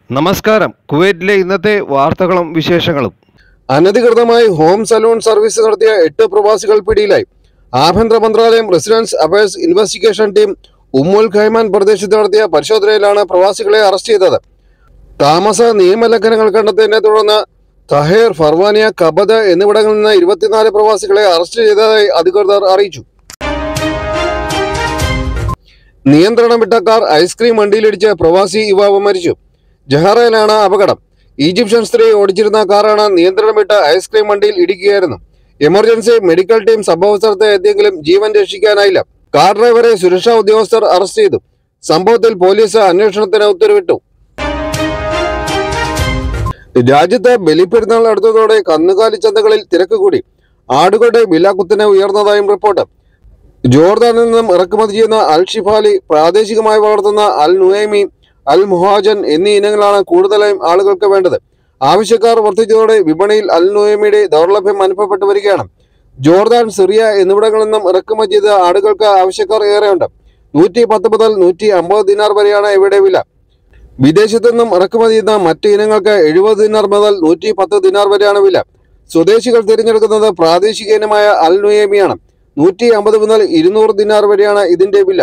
നമസ്കാരം കുവൈറ്റിലെ ഇന്നത്തെ വാർത്തകളും വിശേഷങ്ങളും അനധികൃതമായി ഹോം സലൂൺ സർവീസ് നടത്തിയ എട്ട് പ്രവാസികൾ പിടിയിലായി ആഭ്യന്തര മന്ത്രാലയം റെസിഡൻസ് അഫയേഴ്സ് ഇൻവെസ്റ്റിഗേഷൻ ടീം ഉമ്മുൽ ഖൈമാൻ പ്രദേശത്ത് നടത്തിയ പരിശോധനയിലാണ് പ്രവാസികളെ അറസ്റ്റ് ചെയ്തത് താമസ നിയമലംഘനങ്ങൾ കണ്ടെത്തിയതിനെ തുടർന്ന് തഹേർ ഫർവാനിയ കബദ് എന്നിവിടങ്ങളിൽ നിന്ന് ഇരുപത്തിനാല് പ്രവാസികളെ അറസ്റ്റ് ചെയ്തതായി അധികൃതർ അറിയിച്ചു നിയന്ത്രണം വിട്ട കാർ ഐസ്ക്രീം വണ്ടിയിലിടിച്ച് പ്രവാസി യുവാവ് മരിച്ചു ജഹാറയിലാണ് അപകടം ഈജിപ്ഷ്യൻ സ്ത്രീ ഓടിച്ചിരുന്ന കാറാണ് നിയന്ത്രണം വിട്ട ഐസ്ക്രീം വണ്ടിയിൽ ഇടിക്കുകയായിരുന്നു എമർജൻസി മെഡിക്കൽ ടീം സംഭവസ്ഥലത്ത് എത്തിയെങ്കിലും ജീവൻ രക്ഷിക്കാനായില്ല കാർ ഡ്രൈവറെ സുരക്ഷാ ഉദ്യോഗസ്ഥർ അറസ്റ്റ് ചെയ്തു സംഭവത്തിൽ പോലീസ് അന്വേഷണത്തിന് ഉത്തരവിട്ടു രാജ്യത്ത് ബലിപ്പെരുന്നാൾ അടുത്തതോടെ കന്നുകാലി ചന്തകളിൽ തിരക്ക് കൂടി ആടുകളുടെ വില കുത്തനെ ഉയർന്നതായും റിപ്പോർട്ട് ജോർദാനിൽ നിന്നും ഇറക്കുമതി ചെയ്യുന്ന അൽ ഷിഫാലി പ്രാദേശികമായി വളർത്തുന്ന അൽ നുഹൈമി അൽ മുഹാജൻ എന്നീ ഇനങ്ങളാണ് കൂടുതലായും ആളുകൾക്ക് വേണ്ടത് ആവശ്യക്കാർ വർദ്ധിച്ചതോടെ വിപണിയിൽ അൽ നുഹൈമിയുടെ ദൗർലഭ്യം അനുഭവപ്പെട്ടു വരികയാണ് ജോർദാൻ സിറിയ എന്നിവിടങ്ങളിൽ നിന്നും ഇറക്കുമതി ചെയ്ത ആടുകൾക്ക് ആവശ്യക്കാർ ഏറെയുണ്ട് നൂറ്റി പത്ത് മുതൽ നൂറ്റി അമ്പത് ദിനാർ വരെയാണ് ഇവയുടെ വില വിദേശത്തു നിന്നും ഇറക്കുമതി ചെയ്യുന്ന മറ്റ് ഇനങ്ങൾക്ക് എഴുപത് ദിനാർ മുതൽ നൂറ്റി പത്ത് ദിനാർ വരെയാണ് വില സ്വദേശികൾ തിരഞ്ഞെടുക്കുന്നത് പ്രാദേശിക ഇനമായ അൽ നുയേമിയാണ് നൂറ്റി അമ്പത് മുതൽ ഇരുന്നൂറ് ദിനാർ വരെയാണ് ഇതിന്റെ വില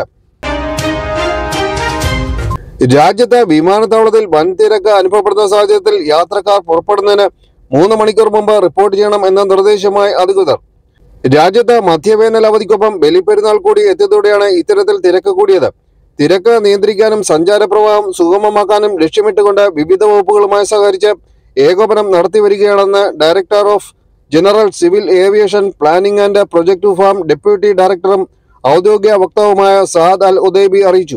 രാജ്യത്ത് വിമാനത്താവളത്തിൽ വൻ തിരക്ക് അനുഭവപ്പെടുന്ന സാഹചര്യത്തിൽ യാത്രക്കാർ പുറപ്പെടുന്നതിന് മൂന്ന് മണിക്കൂർ മുമ്പ് റിപ്പോർട്ട് ചെയ്യണം എന്ന നിർദ്ദേശവുമായി അധികൃതർ രാജ്യത്ത് മധ്യവേനൽ അവധിക്കൊപ്പം ബലിപ്പെരുന്നാൾ കൂടി എത്തിയതോടെയാണ് ഇത്തരത്തിൽ തിരക്ക് കൂടിയത് തിരക്ക് നിയന്ത്രിക്കാനും സഞ്ചാരപ്രവാഹം സുഗമമാക്കാനും ലക്ഷ്യമിട്ടുകൊണ്ട് വിവിധ വകുപ്പുകളുമായി സഹകരിച്ച് ഏകോപനം നടത്തി വരികയാണെന്ന് director of general civil aviation planning and project farm deputy ഡയറക്ടറും ഔദ്യോഗിക വക്താവുമായ സഹാദ് അൽ ഉദൈബി അറിയിച്ചു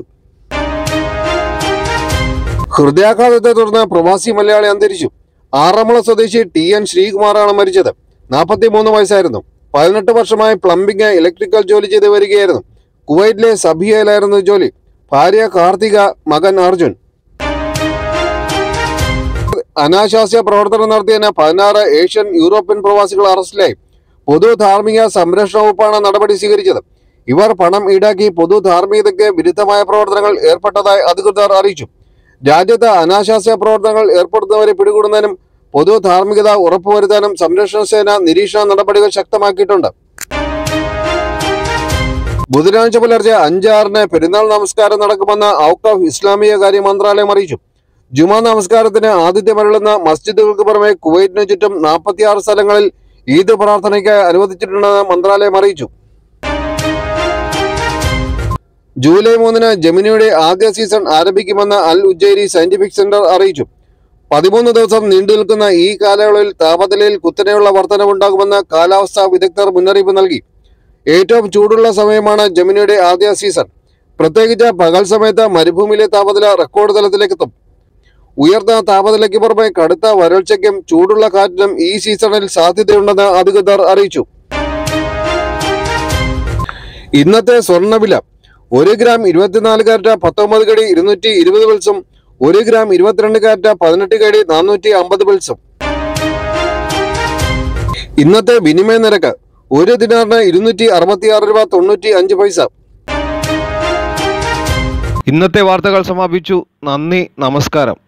ഹൃദയാഘാതത്തെ തുടർന്ന് പ്രവാസി മലയാളി അന്തരിച്ചു ആറന്മുള സ്വദേശി ടി എൻ ശ്രീകുമാറാണ് മരിച്ചത് നാൽപ്പത്തി മൂന്ന് വയസ്സായിരുന്നു പതിനെട്ട് വർഷമായി പ്ലംബിംഗ് ഇലക്ട്രിക്കൽ ജോലി ചെയ്ത് വരികയായിരുന്നു കുവൈറ്റിലെ സബിയയിലായിരുന്നു ജോലി ഭാര്യ കാർത്തിക മകൻ അർജുൻ അനാശാസ്യ പ്രവർത്തനം നടത്തിയതിന് പതിനാറ് ഏഷ്യൻ യൂറോപ്യൻ പ്രവാസികൾ അറസ്റ്റിലായി പൊതു ധാർമ്മിക സംരക്ഷണ വകുപ്പാണ് നടപടി സ്വീകരിച്ചത് ഇവർ പണം ഈടാക്കി പൊതു ധാർമ്മികതയ്ക്ക് വിരുദ്ധമായ പ്രവർത്തനങ്ങൾ ഏർപ്പെട്ടതായി അധികൃതർ അറിയിച്ചു രാജ്യത്ത് അനാശാസ്യ പ്രവർത്തനങ്ങൾ ഏർപ്പെടുത്തുന്നവരെ പിടികൂടുന്നതിനും പൊതു ധാർമ്മികത ഉറപ്പുവരുത്താനും സംരക്ഷണ സേന നിരീക്ഷണ നടപടികൾ ശക്തമാക്കിയിട്ടുണ്ട് ബുധനാഴ്ച പുലർച്ചെ അഞ്ചാറിന് പെരുന്നാൾ നമസ്കാരം നടക്കുമെന്ന് ഔക്കഫ് ഇസ്ലാമിക കാര്യ മന്ത്രാലയം അറിയിച്ചു ജുമാ നമസ്കാരത്തിന് ആതിഥ്യമരുളുന്ന മസ്ജിദുകൾക്ക് പുറമെ കുവൈറ്റിന് ചുറ്റും നാൽപ്പത്തിയാറ് സ്ഥലങ്ങളിൽ ഈദ് പ്രാർത്ഥനയ്ക്ക് അനുവദിച്ചിട്ടുണ്ടെന്ന് മന്ത്രാലയം അറിയിച്ചു ജൂലൈ മൂന്നിന് ജമിനിയുടെ ആദ്യ സീസൺ ആരംഭിക്കുമെന്ന് അൽ ഉജ്ജൈരി സയന്റിഫിക് സെന്റർ അറിയിച്ചു പതിമൂന്ന് ദിവസം നീണ്ടു നിൽക്കുന്ന ഈ കാലയളവിൽ താപനിലയിൽ കുത്തനെയുള്ള വർധനവുണ്ടാകുമെന്ന് കാലാവസ്ഥാ വിദഗ്ധർ മുന്നറിയിപ്പ് നൽകി ഏറ്റവും ചൂടുള്ള സമയമാണ് ജമിനിയുടെ ആദ്യ സീസൺ പ്രത്യേകിച്ച് പകൽ സമയത്ത് മരുഭൂമിയിലെ താപനില റെക്കോർഡ് തലത്തിലേക്കെത്തും ഉയർന്ന താപനിലയ്ക്ക് പുറമെ കടുത്ത വരൾച്ചയ്ക്കും ചൂടുള്ള കാറ്റിനും ഈ സീസണിൽ സാധ്യതയുണ്ടെന്ന് അധികൃതർ അറിയിച്ചു ഇന്നത്തെ സ്വർണ്ണവില ഒരു ഗ്രാം ഇരുപത്തിനാല് കാരറ്റ് പത്തൊമ്പത് കടി ഇരുന്നൂറ്റി ഇരുപത് പിൾസും ഒരു ഗ്രാം ഇരുപത്തിരണ്ട് കാരറ്റ് പതിനെട്ട് കടി നാനൂറ്റി അമ്പത് പിൾസും ഇന്നത്തെ വിനിമയ നിരക്ക് ഒരു ദിനാറിന് ഇരുന്നൂറ്റി അറുപത്തി ആറ് രൂപ തൊണ്ണൂറ്റി അഞ്ച് പൈസ ഇന്നത്തെ വാർത്തകൾ സമാപിച്ചു നന്ദി നമസ്കാരം